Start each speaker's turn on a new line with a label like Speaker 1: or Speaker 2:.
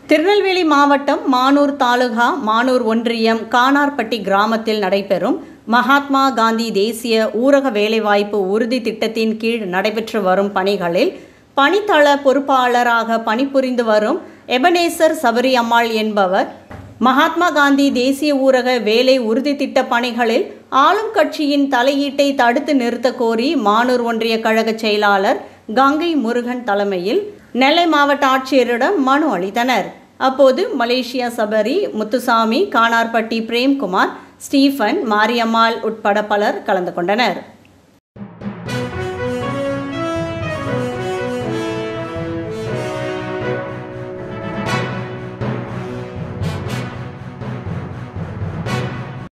Speaker 1: திருநெல்வேலி மாவட்டம் மானூர் தாலுகா மானூர் ஒன்றியம் கானார்பட்டி கிராமத்தில் நடைபெறும் மகாத்மா காந்தி தேசிய ஊரக வேலைவாய்ப்பு உறுதி திட்டத்தின் கீழ் நடைபெற்று வரும் பணிகளில் பணித்தள பொறுப்பாளராக பணிபுரிந்து வரும் எபனேசர் சபரி அம்மாள் என்பவர் மகாத்மா காந்தி தேசிய ஊரக வேலை உறுதி திட்ட பணிகளில் ஆளும் கட்சியின் தலையீட்டை தடுத்து நிறுத்த கோரி மானூர் ஒன்றிய கழக செயலாளர் கங்கை முருகன் தலைமையில் நெல்லை மாவட்ட ஆட்சியரிடம் மனு அளித்தனர் அப்போது மலேசியா சபரி முத்துசாமி கானார்பட்டி பிரேம்குமார் ஸ்டீஃபன் மாரியம்மாள் உட்பட பலர் கலந்து கொண்டனர்